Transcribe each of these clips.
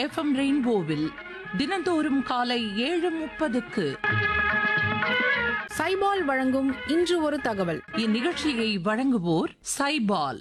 FM ரெயின்போவில் தினந்தோறும் காலை ஏழு முப்பதுக்கு சைபால் வழங்கும் இன்று ஒரு தகவல் இந்நிகழ்ச்சியை வழங்குவோர் சைபால்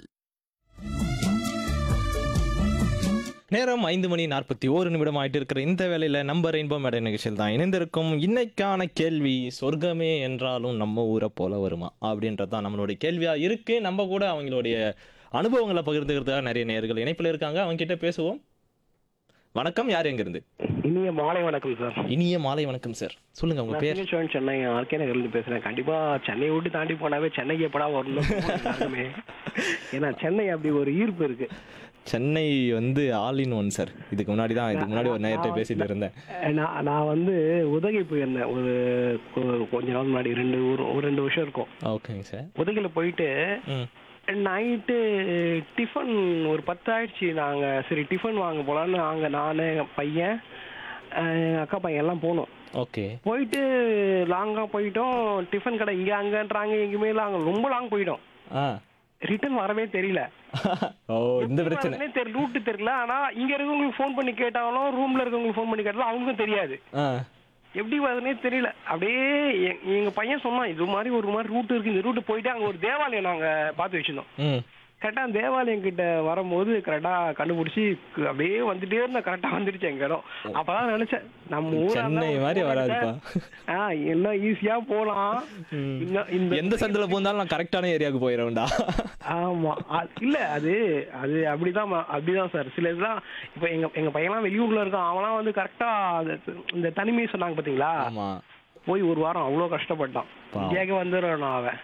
நேரம் ஐந்து மணி நாற்பத்தி ஓரு நிமிடம் ஆயிட்டு இருக்கிற இந்த வேளையில நம்ம ரெயின்போ மேடை நிகழ்ச்சியில் தான் இணைந்திருக்கும் இன்னைக்கான கேள்வி சொர்க்கமே என்றாலும் நம்ம ஊரை போல வருமா அப்படின்றது தான் நம்மளுடைய கேள்வியா இருக்கு நம்ம கூட அவங்களுடைய அனுபவங்களை பகிர்ந்துக்கிறதுக்காக நிறைய நேர்கள் இணைப்பில் இருக்காங்க அவங்க கிட்ட பேசுவோம் வணக்கம் யார் எங்கிருந்து இனிய மாலை வணக்கம் சார் இனிய மாலை வணக்கம் சார் சொல்லுங்க உங்க நான் பேர் சிங்கச்சோழன் சென்னை ஆர்கே நகர்லேருந்து பேசுறேன் கண்டிப்பா சென்னை விட்டு தாண்டி போனாவே சென்னைக்கு எப்படா வரணும் எல்லாருமே ஏன்னா சென்னை அப்படி ஒரு ஈர்ப்பு இருக்கு சென்னை வந்து ஆல் இன் ஒன் சார் இதுக்கு முன்னாடி தான் இதுக்கு முன்னாடி ஒரு நேரத்தை பேசிட்டு இருந்தேன் அஹ் நான் நான் வந்து உதகை போயிருந்தேன் ஒரு கொ- கொஞ்ச நாள் முன்னாடி ரெண்டு ஒரு ஒரு ரெண்டு வருஷம் இருக்கும் ஓகேங்க சார் உதகையில போயிட்டு ம் நைட்டு டிஃபன் ஒரு பத்து ஆயிடுச்சு நாங்க சரி டிஃபன் வாங்க போலான்னு நாங்க நானு என் பையன் அஹ் எங்க அக்கா பையன் எல்லாம் போனோம் ஓகே போயிட்டு லாங்கா போயிட்டோம் டிஃபன் கடை இங்க அங்கன்றாங்க எங்கேயுமே லாங் ரொம்ப லாங் போயிட்டோம் ஆ ரிட்டர்ன் வரவே தெரியல ஓ இந்த பிரச்சனை வரவே தெரியல ரூட் தெரியல ஆனா இங்க இருக்கவங்களுக்கு ஃபோன் பண்ணி கேட்டாலும் ரூம்ல இருக்கவங்களுக்கு ஃபோன் பண்ணி கேட்டாலும் அவங்களுக்கும் தெரியாது ஆ எப்படி வருதுன்னே தெரியல அப்படியே எ- எங்க பையன் சொன்னான் இது மாதிரி ஒரு மாதிரி ரூட் இருக்கு இந்த ரூட் போயிட்டு அங்க ஒரு தேவாலயம் நாங்க பார்த்து வச்சிருந்தோம் ம் கரெக்டா அந்த தேவாலயம் கிட்ட வரும்போது கரெக்டா கண்டுபிடிச்சி கு- அப்படியே வந்துட்டே இருந்த கரெக்டா வந்துருச்சு எங்க இடம் அப்பதான் நினைச்சேன் நம்ம ஊரா இருந்தா சென்னை ஒரு மாதிரி phone வராதுப்பா. எடுத்தா, ஆ எல்லாம் ஈஸியா போலாம் ம். இந்த- இந்த எந்த சந்தில போந்தாலும் நான் கரெக்டான ஏரியாவுக்கு போயிடுவேன்டா ஆமா அது- இல்ல அது அது அப்படிதான் ம- அப்படிதான் சார் சில இதெல்லாம் இப்ப எங்க எங்க பையன்லாம் வெளியூர்ல இருக்கான் அவன்லாம் வந்து கரெக்டா இந்த தனிமையை சொன்னாங்க பாத்தீங்களா ஆமா போய் ஒரு வாரம் அவ்வளோ கஷ்டப்பட்டான் பாவம். இந்தியாவுக்கு வந்துடுறான் அவன்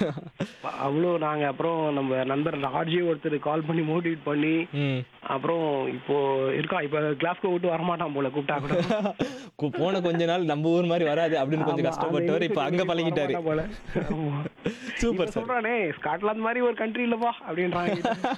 அவ்வளோ நாங்க அப்புறம் நம்ம நண்பர் ஆர்ஜி ஒருத்தர் கால் பண்ணி மோட்டிவேட் பண்ணி ம் அப்புறம் இப்போ இருக்கான் இப்ப கிளாஸ்க்கு விட்டு வரமாட்டான் போல கூப்பிட்டா கூட கு- போன கொஞ்ச நாள் நம்ம ஊர் மாதிரி வராது அப்படின்னு கொஞ்சம் ஆமா, கஷ்டப்பட்டவர் அந்த இப்ப அங்க இன்சிடென்ட் பழகிட்டாரு வரமாட்டான் போல. ஆமா. சூப்பர் இப்ப சார் சொல்றானே ஸ்காட்லாந்து மாதிரி ஒரு கண்ட்ரி இல்லப்பா அப்படின்றாங்க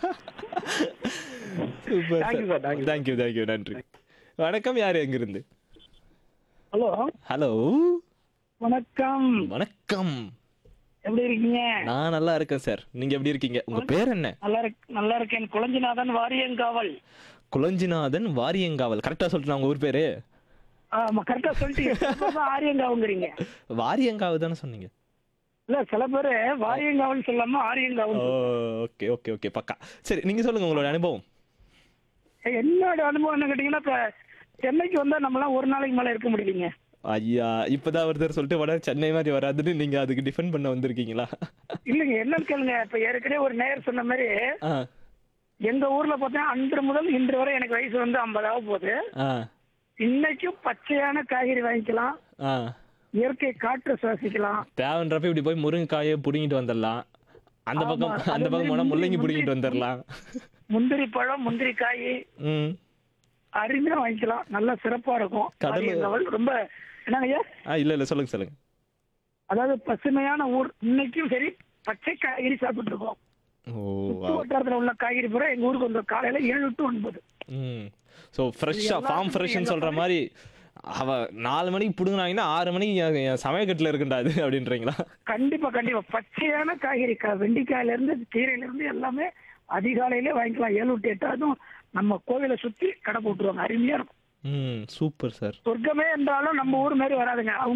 super Thank you sir, thank you. Thank you thank you நன்றி வணக்கம் யார் எங்கிருந்து ஹலோ ஹலோ வணக்கம் வணக்கம் எப்படி இருக்கீங்க நான் நல்லா இருக்கேன் சார் நீங்க எப்படி இருக்கீங்க உங்க பேர் என்ன நல்லா இருக் நல்லா இருக்கேன் குளஞ்சிநாதன் வாரியங்காவல் குளஞ்சிநாதன் வாரியங்காவல் கரெக்டா சொல்லிட்டு உங்க ஊர் பேரு ஆமா கரெக்டா சொல்லிட்டீங்க ஆரியங்காவுங்கிறீங்க வாரியங்காவு தானே சொன்னீங்க இல்ல சில பேரு வாரியங்காவல் சொல்லாம ஆரியங்காவல் ஓ ஓகே ஓகே ஓகே பக்கா சரி நீங்க சொல்லுங்க உங்களோட அனுபவம் என்னோட அனுபவம் என்ன கேட்டீங்கன்னா இப்ப சென்னைக்கு வந்தா நம்மளாம் ஒரு நாளைக்கு மேல இருக்க முடியலீங்க ஐயா இப்பதான் ஒருத்தர் சொல்லிட்டு வட சென்னை மாதிரி வராதுன்னு நீங்க அதுக்கு டிஃபெண்ட் பண்ண வந்திருக்கீங்களா இல்லைங்க என்னன்னு கேளுங்க இப்ப ஏற்கனவே ஒரு நேயர் சொன்ன மாதிரி ஆ எங்க ஊர்ல பார்த்தா அன்று முதல் இன்று வரை எனக்கு வயசு வந்து ஐம்பது ஆக போகுது ஆ இன்னைக்கும் பச்சையான காய்கறி வாங்கிக்கலாம் ஆ இயற்கை காற்று சுவாசிக்கலாம் தேவைன்றப்ப இப்படி போய் முருங்கைக்காயை புடுங்கிட்டு வந்துடலாம் அந்த ஆமா, பக்கம் அதே அந்த பக்கம் மாதிரி போனா முள்ளங்கி முந்திரி- புடுங்கிட்டு வந்துடலாம் முந்திரி பழம் முந்திரி காய் ம் அருமையா வாங்கிக்கலாம் நல்லா சிறப்பா இருக்கும் கடலு- ஆரியங்காவல் ரொம்ப என்னங்க ஐயா ஆ இல்ல இல்ல சொல்லுங்க சொல்லுங்க அதாவது பசுமையான ஊர் இன்னைக்கும் சரி பச்சை காய்கறி சாப்பிட்டு இருக்கோம் ஓ சுற்று வட்டாரத்துல உள்ள காய்கறி பூரா எங்க ஊருக்கு வந்து காலையில ஏழு டு ஒன்பது ம் ஸோ ஃப்ரெஷ்ஷாக எல்லா ஃபார்ம் இடத்துலயும் ஃப்ரெஷ்னு எல்லா சொல்ற மாதிரி அவ நாலு மணிக்கு பிடுங்கினாங்கன்னா ஆறு மணிக்கு என் என் சமயக்கட்டில் இருக்குண்டா அது அப்படின்றீங்களா கண்டிப்பா கண்டிப்பா பச்சையான காய்கறி கா- வெண்டைக்காயில இருந்து கீரையில இருந்து எல்லாமே அதிகாலையிலே வாங்கிக்கலாம் ஏழு டு எட்டு அதுவும் நம்ம கோவிலை சுத்தி கடை போட்டுருவாங்க அருமையா இருக்கும் ம் சூப்பர் சார் சொர்க்கமே என்றாலும் நம்ம ஊர் மாதிரி வராதுங்க அவங்க